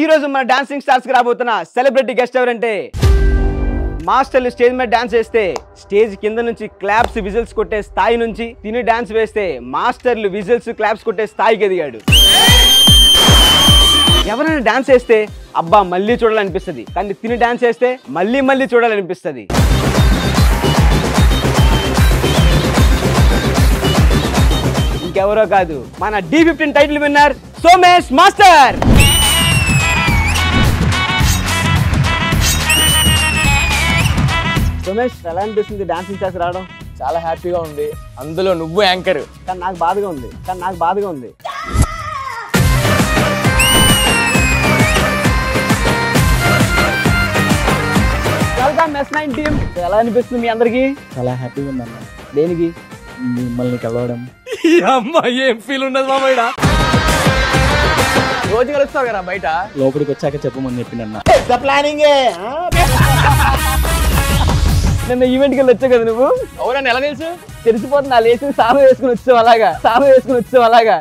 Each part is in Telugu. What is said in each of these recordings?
ఈ రోజు మన డాన్సింగ్ స్టార్స్ కి రాబోతున్న సెలబ్రిటీ గెస్ట్ ఎవరంటే మాస్టర్లు స్టేజ్ మీద డాన్స్ వేస్తే స్టేజ్ కింద నుంచి క్లాప్స్ విజిల్స్ కొట్టే స్థాయి నుంచి తిని డాన్స్ వేస్తే మాస్టర్లు విజిల్స్ క్లాప్స్ కొట్టే స్థాయికి ఎదిగాడు ఎవరైనా డాన్స్ వేస్తే అబ్బా మళ్ళీ చూడాలనిపిస్తుంది కానీ తిని డాన్స్ వేస్తే మళ్ళీ మళ్ళీ చూడాలనిపిస్తుంది ఇంకెవరో కాదు మన D fifteen title winner Somesh master Somesh ఎలా అనిపిస్తుంది డాన్సింగ్ చేసి రావడం చాలా హ్యాపీగా ఉంది అందులో నువ్వు యాంకర్ కానీ నాకు బాధగా ఉంది కానీ నాకు బాధగా ఉంది వెల్కమ్ ఎస్ నైన్ టీమ్ ఎలా అనిపిస్తుంది మీ అందరికి చాలా హ్యాపీగా ఉందన్న దేనికి మిమ్మల్ని కలవడం అమ్మ ఏం ఫీల్ ఉన్నది మామయ్య రోజు కలుస్తావు కదా బయట లోపలికి వచ్చాక చెప్పమని చెప్పిండన్న నిన్న ఈవెంట్కి వెళ్ళి వచ్చావు కదా నువ్వు ఎవరన్నా ఎలా తెలుసు తెలిసిపోతుంది ఆ లేచి సామె వేసుకుని వచ్చావు అలాగా సామె వేసుకుని వచ్చావు అలాగా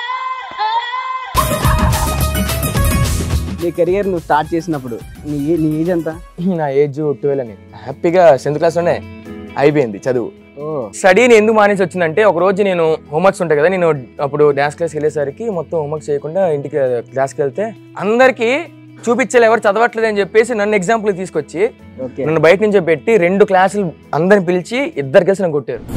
నీ కెరియర్ నువ్వు స్టార్ట్ చేసినప్పుడు నీ నీ ఏజ్ ఎంత నా ఏజ్ ట్వెల్వ్ అని హ్యాపీగా సెవెంత్ క్లాస్లోనే అయిపోయింది చదువు ఓ స్టడీని ఎందుకు మానేసి వచ్చిందంటే ఒక రోజు నేను హోంవర్క్స్ ఉంటాయి కదా నేను అప్పుడు డ్యాన్స్ క్లాస్కి వెళ్ళేసరికి మొత్తం హోంవర్క్ చేయకుండా ఇంటికి క్లాస్కి వెళ్తే అందరికీ చూపించాలి ఎవరు చదవట్లేదు అని చెప్పేసి నన్ను ఎగ్జాంపుల్ తీసుకొచ్చి ఓకే నన్ను బయట నుంచి పెట్టి రెండు క్లాసులు అందరిని పిలిచి ఇద్దరు కలిసి నన్ను కొట్టారు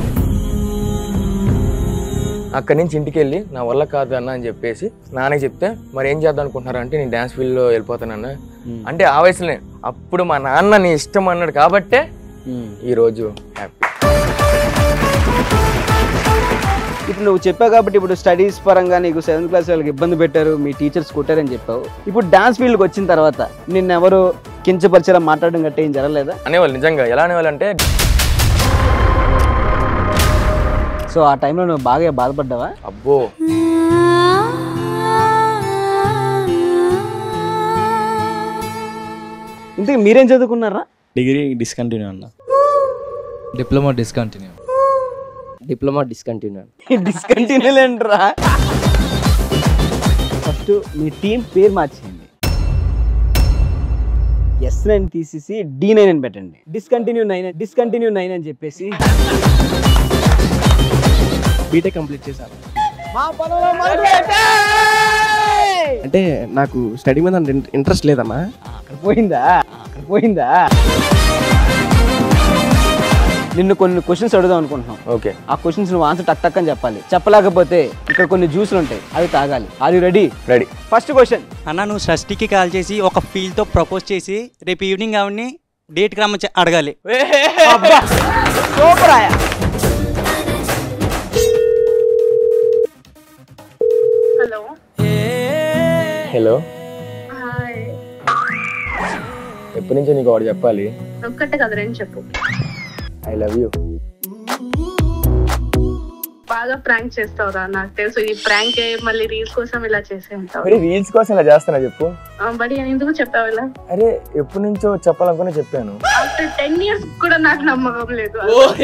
అక్కడి నుంచి ఇంటికి వెళ్ళి నా వల్ల కాదు అన్న అని చెప్పేసి నాన్నకి చెప్తే మరి ఏం చేద్దాం అనుకుంటున్నారు అంటే నేను డ్యాన్స్ ఫీల్డ్లో వెళ్ళిపోతానన్న అంటే ఆ వయసులోనే అప్పుడు మా నాన్న నీ ఇష్టం అన్నాడు కాబట్టే ఈరోజు హ్యాపీ ఇప్పుడు నువ్వు చెప్పావు కాబట్టి ఇప్పుడు స్టడీస్ పరంగా నీకు సెవెంత్ క్లాస్ వాళ్ళకి ఇబ్బంది పెట్టారు మీ టీచర్స్ కొట్టారని చెప్పావు ఇప్పుడు డాన్స్ ఫీల్డ్కి వచ్చిన తర్వాత నిన్ను ఎవరు కించపరిచేలా మాట్లాడడం గట్ట ఏం జరగలేదా అనేవాళ్ళు నిజంగా ఎలా అనేవాళ్ళు అంటే సో ఆ టైంలో నువ్వు బాగా బాధపడ్డావా అబ్బో ఇంతకు మీరేం చదువుకున్నారా డిగ్రీ డిస్కంటిన్యూ అన్న diploma discontinue diploma discontinue discontinue లేంట్రా ఫస్ట్ మీ టీం పేరు మార్చేయండి ఎస్ నైన్ తీసేసి డి నైన్ అని పెట్టండి డిస్కంటిన్యూ నైన్ డిస్కంటిన్యూ నైన్ అని చెప్పేసి బీటెక్ కంప్లీట్ చేశాను మా పనులు మొదలుపెట్టాయి! అంటే నాకు స్టడీ మీద ఇంట్రెస్ట్ లేదన్నా అక్కడ పోయిందా అక్కడ పోయిందా నిన్ను కొన్ని క్వశ్చన్స్ అడుగుదాం అనుకుంటున్నాం ఓకే ఆ క్వశ్చన్స్ నువ్వు ఆన్సర్ టక్ టక్ అని చెప్పాలి చెప్పలేకపోతే ఇక్కడ కొన్ని జ్యూసులు ఉంటాయి అవి తాగాలి are you ready ready first question అన్న నువ్వు షష్టికి కాల్ చేసి ఒక ఫీల్తో ప్రపోజ్ చేసి రేపు ఈవినింగ్ ఆవిడ్ని డేట్కి రమ్మని చె- అడగాలి సూపర్ ఆయా హలో హలో హాయ్ ఎప్పటి నుంచో నీకు ఒకటి చెప్పాలి ఒక్కటే కదా రెండు చెప్పు ఐ లవ్ యూ బాగా ప్రాంక్ చేస్తావురా నాకు తెలుసు ఈ ప్రాంక్ మళ్ళీ రీల్స్ కోసం ఇలా చేసే ఉంటావు మరి రీల్స్ కోసం ఇలా చేస్తున్నా చెప్పు బడి ఎందుకు చెప్పావు ఇలా అరే ఎప్పటి నుంచో చెప్పాలనుకునే చెప్పాను ఆఫ్టర్ టెన్ ఇయర్స్ కూడా నాకు నమ్మకం లేదు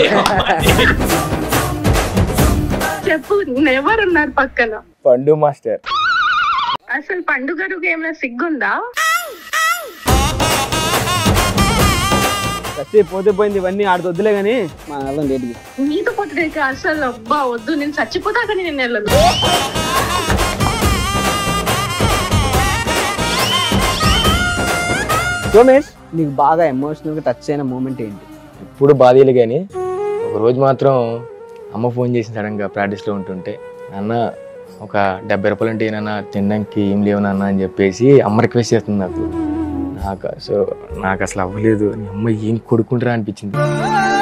చెప్పు ఎవరు ఉన్నారు పక్కన పండు మాస్టర్ అసలు పండుగకు ఏమైనా సిగ్గుందా వచ్చి పోతే పోయింది ఇవన్నీ ఆడితో వద్దులే కానీ మా వెళ్దాం డేట్కి నీతో పోతే అసలు అబ్బా వద్దు నేను చచ్చిపోతాక నేను వెళ్ళను సోమేష్ నీకు బాగా ఎమోషనల్గా టచ్ అయిన మూమెంట్ ఏంటి ఇప్పుడు బాధలు కానీ ఒక రోజు మాత్రం అమ్మ ఫోన్ చేసి సడన్గా ప్రాక్టీస్లో ఉంటుంటే నాన్న ఒక డెబ్బై రూపాయలు ఉంటే నాన్న తినడానికి ఏం లేవు నాన్న అని చెప్పేసి అమ్మ రిక్వెస్ట్ చేస్తుంది నాకు నాకు సో నాకు అసలు అవ్వలేదు నీ అమ్మ ఏం కొడుకుంటారా అనిపించింది